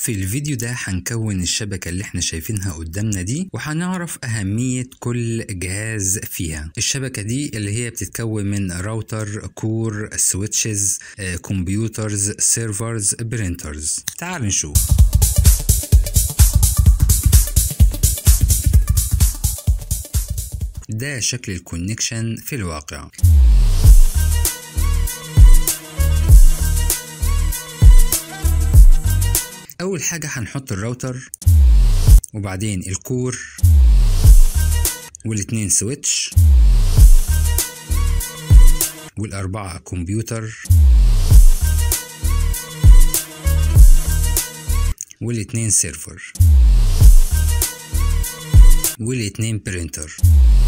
في الفيديو ده هنكون الشبكة اللي احنا شايفينها قدامنا دي وهنعرف أهمية كل جهاز فيها الشبكة دي اللي هي بتتكون من راوتر كور سويتشز كمبيوترز سيرفرز برينترز تعال نشوف ده شكل الكونكشن في الواقع أول حاجة هنحط الراوتر وبعدين الكور والاتنين سويتش والأربعة كمبيوتر والاتنين سيرفر والاتنين برينتر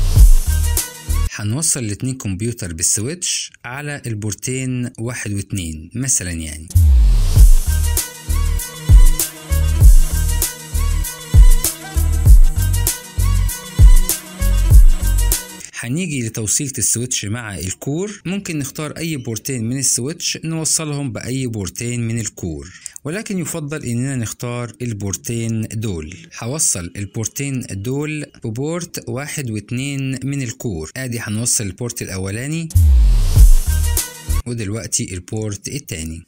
هنوصل الاتنين كمبيوتر بالسويتش على البورتين واحد واتنين مثلا يعني هنيجي لتوصيلة السويتش مع الكور ممكن نختار أي بورتين من السويتش نوصلهم بأي بورتين من الكور ولكن يفضل إننا نختار البورتين دول هوصل البورتين دول ببورت واحد واتنين من الكور ادي هنوصل البورت الأولاني ودلوقتي البورت التاني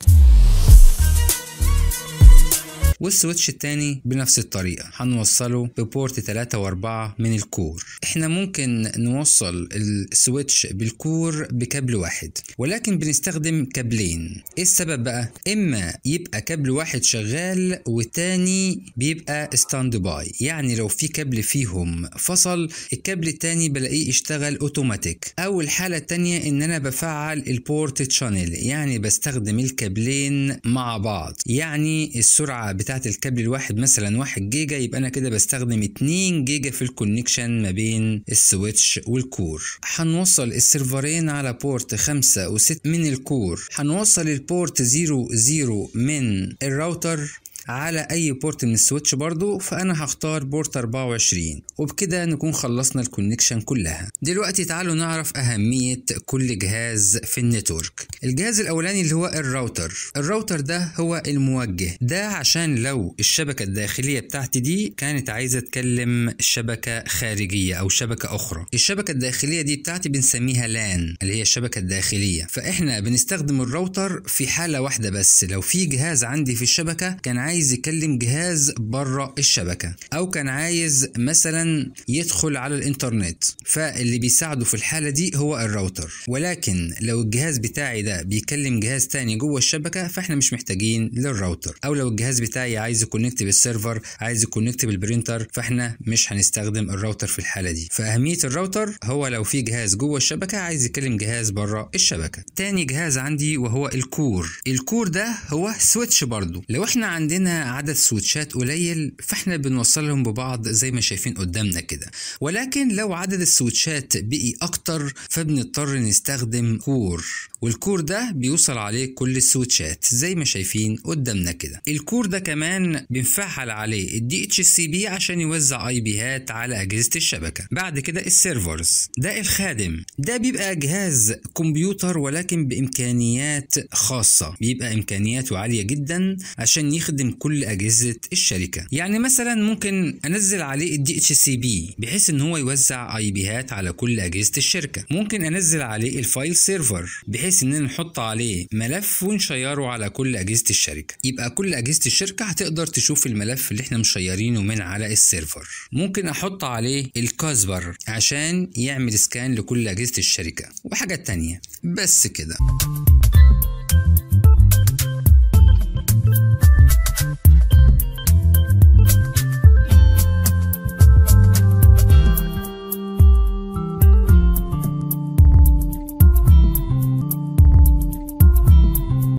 والسويتش التاني بنفس الطريقة هنوصله ببورت 3 و4 من الكور احنا ممكن نوصل السويتش بالكور بكابل واحد ولكن بنستخدم كابلين ايه السبب بقى اما يبقى كابل واحد شغال والتاني بيبقى ستاند باي يعني لو في كابل فيهم فصل الكابل التاني بلاقيه اشتغل اوتوماتيك او الحالة التانية ان انا بفعل البورت تشانل يعني بستخدم الكابلين مع بعض يعني السرعة بتاعت بتاعت الكابل الواحد مثلا 1 جيجا يبقى انا كده بستخدم 2 جيجا في الكونكشن ما بين السويتش والكور هنوصل السيرفرين على بورت 5 و6 من الكور هنوصل البورت 0 0 من الراوتر على اي بورت من السويتش برضو فانا هختار بورت 24 وبكده نكون خلصنا الكونكشن كلها دلوقتي تعالوا نعرف اهمية كل جهاز في النتورك الجهاز الاولاني اللي هو الراوتر الراوتر ده هو الموجه ده عشان لو الشبكة الداخلية بتاعتي دي كانت عايزة تكلم شبكة خارجية او شبكة اخرى الشبكة الداخلية دي بتاعتي بنسميها لان اللي هي الشبكة الداخلية فاحنا بنستخدم الراوتر في حالة واحدة بس لو في جهاز عندي في الشبكة كان عايز عايز يكلم جهاز بره الشبكة أو كان عايز مثلا يدخل على الإنترنت فاللي بيساعده في الحالة دي هو الراوتر ولكن لو الجهاز بتاعي ده بيكلم جهاز تاني جوه الشبكة فاحنا مش محتاجين للراوتر أو لو الجهاز بتاعي عايز يكونكت بالسيرفر عايز يكونكت بالبرينتر فاحنا مش هنستخدم الراوتر في الحالة دي فأهمية الراوتر هو لو في جهاز جوه الشبكة عايز يكلم جهاز بره الشبكة تاني جهاز عندي وهو الكور الكور ده هو سويتش برضو لو احنا عندنا عدد سويتشات قليل فاحنا بنوصلهم ببعض زي ما شايفين قدامنا كده ولكن لو عدد السويتشات بقي اكتر فبنضطر نستخدم كور والكور ده بيوصل عليه كل السويتشات زي ما شايفين قدامنا كده الكور ده كمان بنفعل عليه الدي اتش سي بي عشان يوزع اي بيهات على اجهزه الشبكه بعد كده السيرفرز ده الخادم ده بيبقى جهاز كمبيوتر ولكن بامكانيات خاصه بيبقى امكانياته عاليه جدا عشان يخدم كل اجهزه الشركه يعني مثلا ممكن انزل عليه الدي اتش سي بي بحيث ان هو يوزع اي بيهات على كل اجهزه الشركه ممكن انزل عليه الفايل سيرفر بحيث اننا نحط عليه ملف ونشيره على كل اجهزه الشركه يبقى كل اجهزه الشركه هتقدر تشوف الملف اللي احنا مشيرينه من على السيرفر ممكن احط عليه الكاسبر عشان يعمل سكان لكل اجهزه الشركه وحاجات تانية بس كده